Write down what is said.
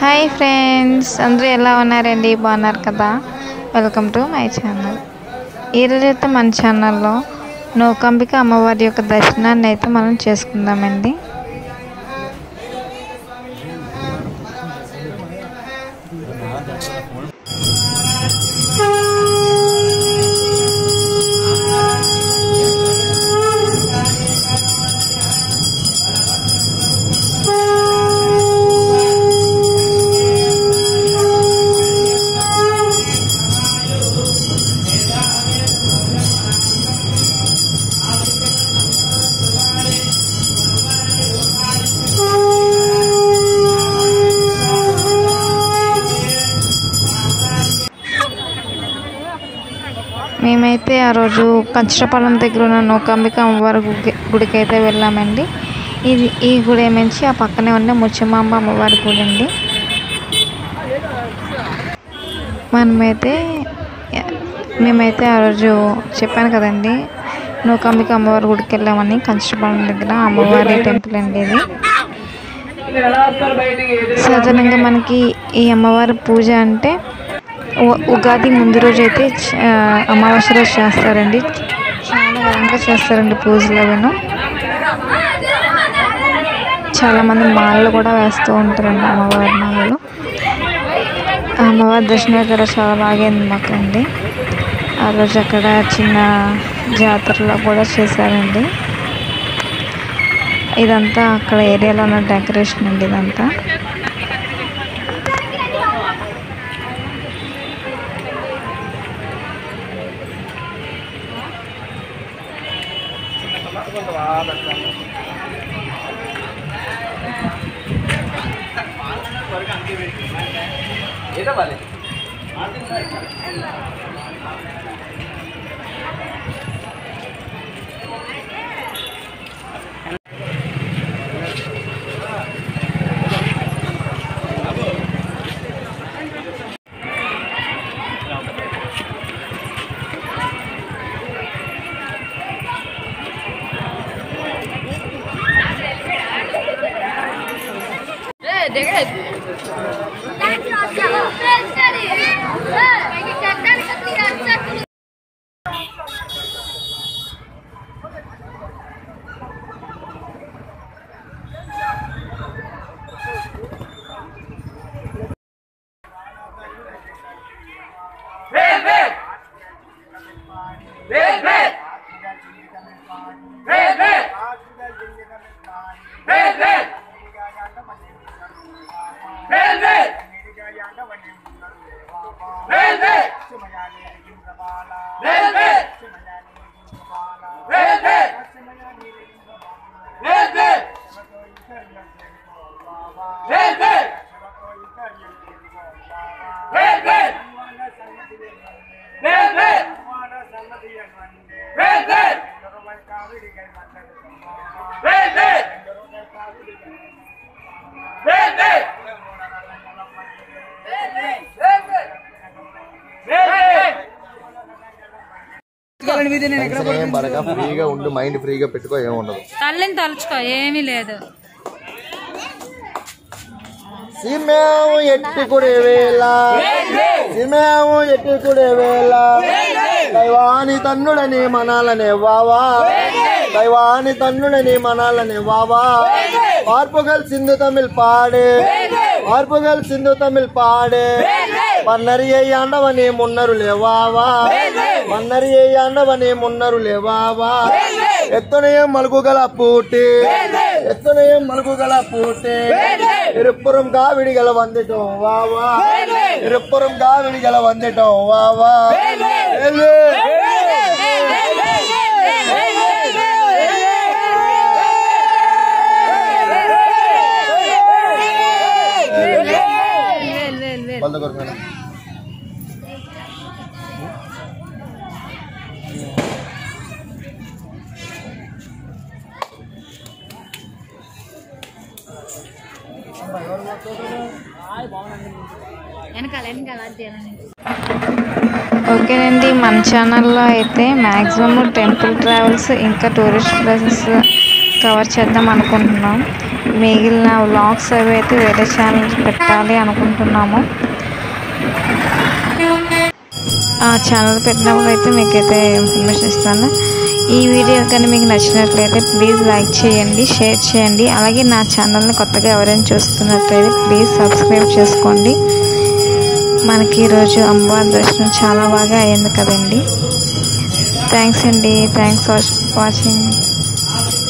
Hi friends అందరూ ఎలా ఉన్నారండి బాగున్నారు కదా వెల్కమ్ టు మై ఛానల్ ఈరోజైతే మన ఛానల్లో నూకంబిక అమ్మవారి యొక్క దర్శనాన్ని అయితే మనం చేసుకుందామండి మేమైతే ఆ రోజు కంచరపాలెం దగ్గర ఉన్న నూకాంబిక అమ్మవారి గుడి గుడికి అయితే వెళ్ళామండి ఇది ఈ గుడి ఏమించి ఆ పక్కనే ఉన్న ముచ్చమాంబ అమ్మవారి గుడి అండి మనమైతే మేమైతే ఆ రోజు చెప్పాను కదండి నూకాంబిక అమ్మవారి గుడికి వెళ్ళామని కంచరపాలెం దగ్గర అమ్మవారి టెంపుల్ అండి ఇది సాధారణంగా మనకి ఈ అమ్మవారి పూజ అంటే ఉ- ఉగాది ముందు రోజు అయితే చ- ఆ, అమావాస్య రోజు చేస్తారండి చాలా ఘనంగా చేస్తారండి పూజలు అవిను చాలా మంది మాలలు కూడా వేస్తూ ఉంటారండి అమ్మవారి మాలలు ఆ అమ్మవారి దర్శనం ఇక్కడ చాలా బాగైంది మాకండి ఆ రోజు అక్కడ చిన్న జాతరలో కూడా చేశారండి ఇదంతా అక్కడ ఏరియాలో ఉన్న డెకరేషన్ అండి ఇదంతా టెన్షన్ ఏం పడక ఫ్రీగా ఉండు మైండ్ ఫ్రీగా పెట్టుకో ఏం ఉండదు తల్లిని తలుచుకో ఏమీ లేదు సిమేము ఎట్టి కుడి వేళ సిమేము ఎట్టి కుడి వేళ దైవాని తన్నుడని మనాలనే వావా దైవాని తన్నుడని మనాలనే వావా పార్పుగల్ సింధు తమిళ్ పాడే పార్పుగల్ సింధు తమిళ్ పాడే పన్నరి ఆండవని మున్నరు లేవావా పన్నరి ఆండవని మున్నరు లేవావా ఎత్తునయం మలుగుగల పూటి ఎత్తునయం మలుగుగల పూటి இருப்புறம் காவிடிகளை வந்துட்டோம் வா வா இருப்புறம் காவிடிகளை வந்துட்டோம் வா வா ஏலு. బలద కొరకు మేడం. వెనకాల వెనకాల అది ఓకేనండి మన ఛానల్లో అయితే మ్యాక్సిమం టెంపుల్ ట్రావెల్స్ ఇంకా టూరిస్ట్ ప్లేసెస్ కవర్ చేద్దాం అనుకుంటున్నాం మిగిలిన వ్లాగ్స్ అవి అయితే వేరే ఛానల్ పెట్టాలి అనుకుంటున్నాము ఆ ఛానల్ పెట్టినప్పుడు అయితే మీకైతే ఇన్ఫర్మేషన్ ఇస్తాను ఈ వీడియో కానీ మీకు నచ్చినట్లయితే ప్లీజ్ లైక్ చేయండి షేర్ చేయండి అలాగే నా ఛానల్ని కొత్తగా ఎవరైనా చూస్తున్నట్లయితే ప్లీజ్ సబ్స్క్రైబ్ చేసుకోండి మనకి ఈరోజు అమ్మవారి దర్శనం చాలా బాగా అయ్యింది కదండి థ్యాంక్స్ అండి థ్యాంక్స్ ఫర్ వాచింగ్